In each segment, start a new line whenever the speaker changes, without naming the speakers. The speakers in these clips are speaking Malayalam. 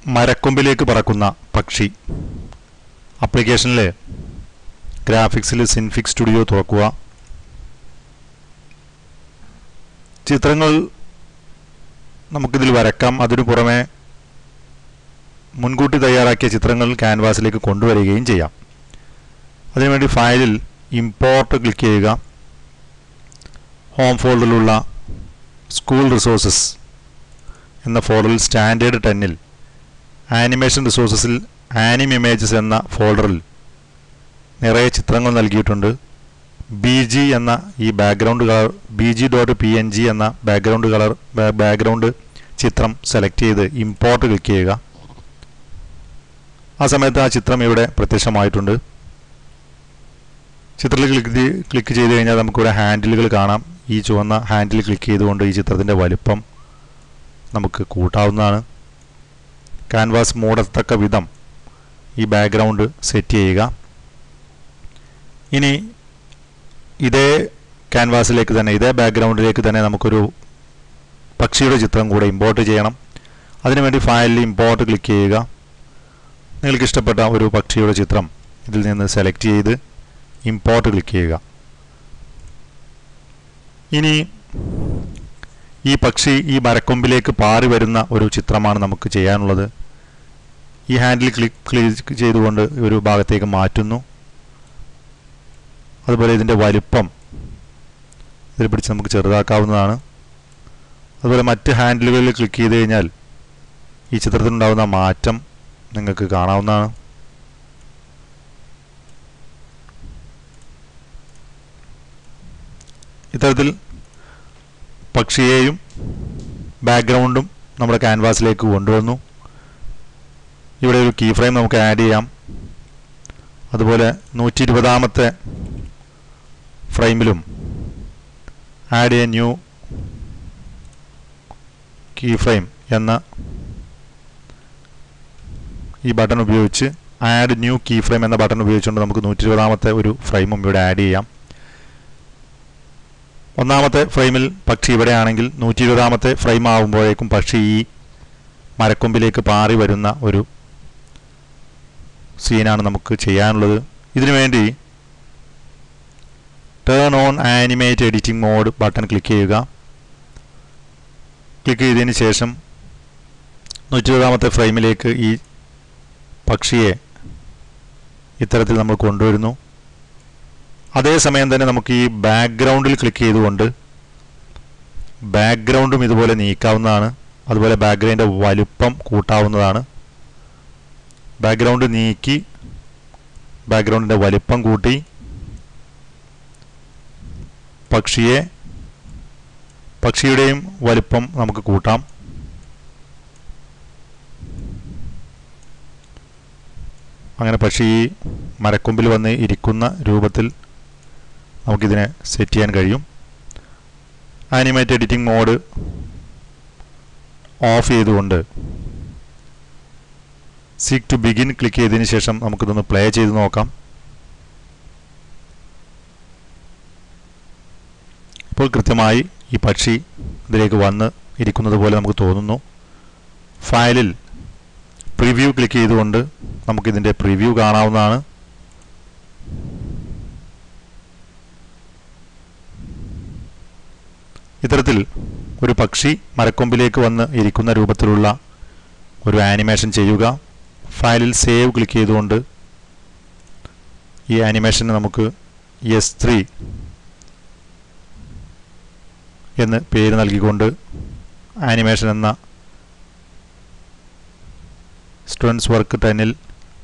മരക്കൊമ്പിലേക്ക് പറക്കുന്ന പക്ഷി ആപ്ലിക്കേഷനിൽ ഗ്രാഫിക്സിൽ സിൻഫിക് സ്റ്റുഡിയോ തുറക്കുക ചിത്രങ്ങൾ നമുക്കിതിൽ വരക്കാം അതിനു പുറമെ മുൻകൂട്ടി തയ്യാറാക്കിയ ചിത്രങ്ങൾ ക്യാൻവാസിലേക്ക് കൊണ്ടുവരികയും ചെയ്യാം അതിനുവേണ്ടി ഫയലിൽ ഇമ്പോർട്ട് ക്ലിക്ക് ചെയ്യുക ഹോം ഫോൾഡറിലുള്ള സ്കൂൾ റിസോഴ്സസ് എന്ന ഫോൾഡറിൽ സ്റ്റാൻഡേർഡ് ടെന്നിൽ ആനിമേഷൻ റിസോഴ്സസിൽ ആനിം ഇമേജസ് എന്ന ഫോൾഡറിൽ നിറയെ ചിത്രങ്ങൾ നൽകിയിട്ടുണ്ട് ബി ജി എന്ന ഈ background colour B G dot P N G എന്ന ബാക്ക്ഗ്രൗണ്ട് കളർ ബാക്ക്ഗ്രൗണ്ട് ചിത്രം സെലക്ട് ചെയ്ത് ഇമ്പോർട്ട് ക്ലിക്ക് ചെയ്യുക ആ സമയത്ത് ആ ചിത്രം ഇവിടെ പ്രത്യക്ഷമായിട്ടുണ്ട് ചിത്രത്തിൽ ക്ലിക്ക് ക്ലിക്ക് ചെയ്ത് കഴിഞ്ഞാൽ നമുക്കിവിടെ ഹാൻഡിലുകൾ കാണാം ഈ ചുവന്ന ഹാൻഡിൽ ക്ലിക്ക് ചെയ്തുകൊണ്ട് ഈ ചിത്രത്തിൻ്റെ വലിപ്പം നമുക്ക് കൂട്ടാവുന്നതാണ് ക്യാൻവാസ് മൂടത്തക്ക വിധം ഈ ബാക്ക്ഗ്രൗണ്ട് സെറ്റ് ചെയ്യുക ഇനി ഇതേ ക്യാൻവാസിലേക്ക് തന്നെ ഇതേ ബാക്ക്ഗ്രൗണ്ടിലേക്ക് തന്നെ നമുക്കൊരു പക്ഷിയുടെ ചിത്രം കൂടെ ഇമ്പോർട്ട് ചെയ്യണം അതിനുവേണ്ടി ഫയലിൽ ഇമ്പോർട്ട് ക്ലിക്ക് ചെയ്യുക നിങ്ങൾക്ക് ഇഷ്ടപ്പെട്ട ഒരു പക്ഷിയുടെ ചിത്രം ഇതിൽ നിന്ന് സെലക്ട് ചെയ്ത് ഇമ്പോർട്ട് ക്ലിക്ക് ചെയ്യുക ഇനി ഈ പക്ഷി ഈ മരക്കൊമ്പിലേക്ക് പാറി വരുന്ന ഒരു ചിത്രമാണ് നമുക്ക് ചെയ്യാനുള്ളത് ഈ ഹാൻഡിൽ ക്ലിക്ക് ക്ലിക്ക് ചെയ്തുകൊണ്ട് ഒരു ഭാഗത്തേക്ക് മാറ്റുന്നു അതുപോലെ ഇതിൻ്റെ വലിപ്പം ഇതിൽ പിടിച്ച് നമുക്ക് ചെറുതാക്കാവുന്നതാണ് അതുപോലെ മറ്റ് ഹാൻഡിലുകളിൽ ക്ലിക്ക് ചെയ്ത് കഴിഞ്ഞാൽ ഈ ചിത്രത്തിനുണ്ടാകുന്ന മാറ്റം നിങ്ങൾക്ക് കാണാവുന്നതാണ് ഇത്തരത്തിൽ പക്ഷിയെയും ബാക്ക്ഗ്രൗണ്ടും നമ്മുടെ ക്യാൻവാസിലേക്ക് കൊണ്ടുവന്നു ഇവിടെ ഒരു കീ ഫ്രെയിം നമുക്ക് ആഡ് ചെയ്യാം അതുപോലെ നൂറ്റി ഇരുപതാമത്തെ ഫ്രെയിമിലും add a new key frame എന്ന ഈ ബട്ടൺ ഉപയോഗിച്ച് ആഡ് ന്യൂ കീ ഫ്രെയിം എന്ന ബട്ടൺ ഉപയോഗിച്ചുകൊണ്ട് നമുക്ക് നൂറ്റി ഇരുപതാമത്തെ ഒരു ഫ്രെയിമും ഇവിടെ ആഡ് ചെയ്യാം ഒന്നാമത്തെ ഫ്രെയിമിൽ പക്ഷി ഇവിടെയാണെങ്കിൽ നൂറ്റി ഇരുപതാമത്തെ ഫ്രെയിം ആകുമ്പോഴേക്കും പക്ഷി ഈ മരക്കൊമ്പിലേക്ക് പാറി വരുന്ന ഒരു സീനാണ് നമുക്ക് ചെയ്യാനുള്ളത് ഇതിനു വേണ്ടി turn on animate editing mode button click ചെയ്യുക ക്ലിക്ക് ചെയ്തതിന് ശേഷം നൂറ്റി ഇരുപതാമത്തെ ഫ്രെയിമിലേക്ക് ഈ പക്ഷിയെ ഇത്തരത്തിൽ നമ്മൾ കൊണ്ടുവരുന്നു അതേസമയം തന്നെ നമുക്ക് ഈ ബാക്ക്ഗ്രൗണ്ടിൽ ക്ലിക്ക് ചെയ്തുകൊണ്ട് ബാക്ക്ഗ്രൗണ്ടും ഇതുപോലെ നീക്കാവുന്നതാണ് അതുപോലെ ബാക്ക്ഗ്രൗണ്ടിൻ്റെ വലുപ്പം കൂട്ടാവുന്നതാണ് ബാക്ക്ഗ്രൗണ്ട് നീക്കി ബാക്ക്ഗ്രൗണ്ടിൻ്റെ വലിപ്പം കൂട്ടി പക്ഷിയെ പക്ഷിയുടെയും വലിപ്പം നമുക്ക് കൂട്ടാം അങ്ങനെ പക്ഷി ഈ മരക്കൊമ്പിൽ വന്ന് ഇരിക്കുന്ന രൂപത്തിൽ നമുക്കിതിനെ സെറ്റ് ചെയ്യാൻ കഴിയും ആനിമേറ്റ് എഡിറ്റിംഗ് മോഡ് ഓഫ് ചെയ്തുകൊണ്ട് സീക്ക് ടു ബിഗിൻ ക്ലിക്ക് ചെയ്തതിന് ശേഷം നമുക്കിതൊന്ന് പ്ലേ ചെയ്ത് നോക്കാം ഇപ്പോൾ കൃത്യമായി ഈ പക്ഷി ഇതിലേക്ക് വന്ന് ഇരിക്കുന്നത് പോലെ നമുക്ക് തോന്നുന്നു ഫയലിൽ പ്രിവ്യൂ ക്ലിക്ക് ചെയ്തുകൊണ്ട് നമുക്കിതിൻ്റെ പ്രിവ്യൂ കാണാവുന്നതാണ് ഇത്തരത്തിൽ ഒരു പക്ഷി മരക്കൊമ്പിലേക്ക് വന്ന് ഇരിക്കുന്ന രൂപത്തിലുള്ള ഒരു ആനിമേഷൻ ചെയ്യുക ഫയലിൽ സേവ് ക്ലിക്ക് ചെയ്തുകൊണ്ട് ഈ ആനിമേഷന് നമുക്ക് എസ് ത്രീ എന്ന് പേര് നൽകിക്കൊണ്ട് ആനിമേഷൻ എന്ന സ്റ്റുഡൻസ് വർക്ക് ടെന്നിൽ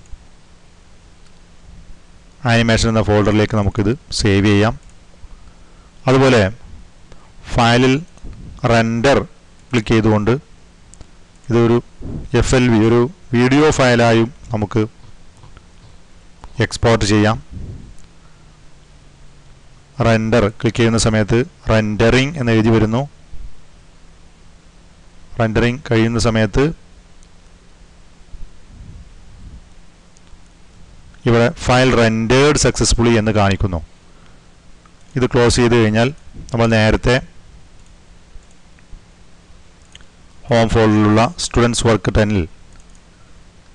ആനിമേഷൻ എന്ന ഫോൾഡറിലേക്ക് നമുക്കിത് സേവ് ചെയ്യാം അതുപോലെ ഫയലിൽ റെൻഡർ ക്ലിക്ക് ചെയ്തുകൊണ്ട് ഇതൊരു എഫ് എൽ വി ഒരു വീഡിയോ ഫയലായും നമുക്ക് എക്സ്പോർട്ട് ചെയ്യാം റെൻഡർ ക്ലിക്ക് ചെയ്യുന്ന സമയത്ത് റെൻഡറിങ് എന്ന് എഴുതി വരുന്നു റെൻഡറിങ് കഴിയുന്ന സമയത്ത് ഇവിടെ ഫയൽ റെൻഡേർഡ് സക്സസ്ഫുള്ളി എന്ന് കാണിക്കുന്നു ഇത് ക്ലോസ് ചെയ്ത് കഴിഞ്ഞാൽ നമ്മൾ നേരത്തെ ഹോം ഫോൾഡറിലുള്ള സ്റ്റുഡൻസ് വർക്ക് ടെന്നിൽ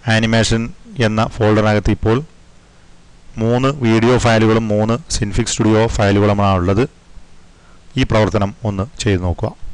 ആനിമേഷൻ എന്ന ഫോൾഡറിനകത്ത് ഇപ്പോൾ മൂന്ന് വീഡിയോ ഫയലുകളും മൂന്ന് സിൻഫിക് സ്റ്റുഡിയോ ഫയലുകളുമാണ് ഉള്ളത് ഈ പ്രവർത്തനം ഒന്ന് ചെയ്തു നോക്കുക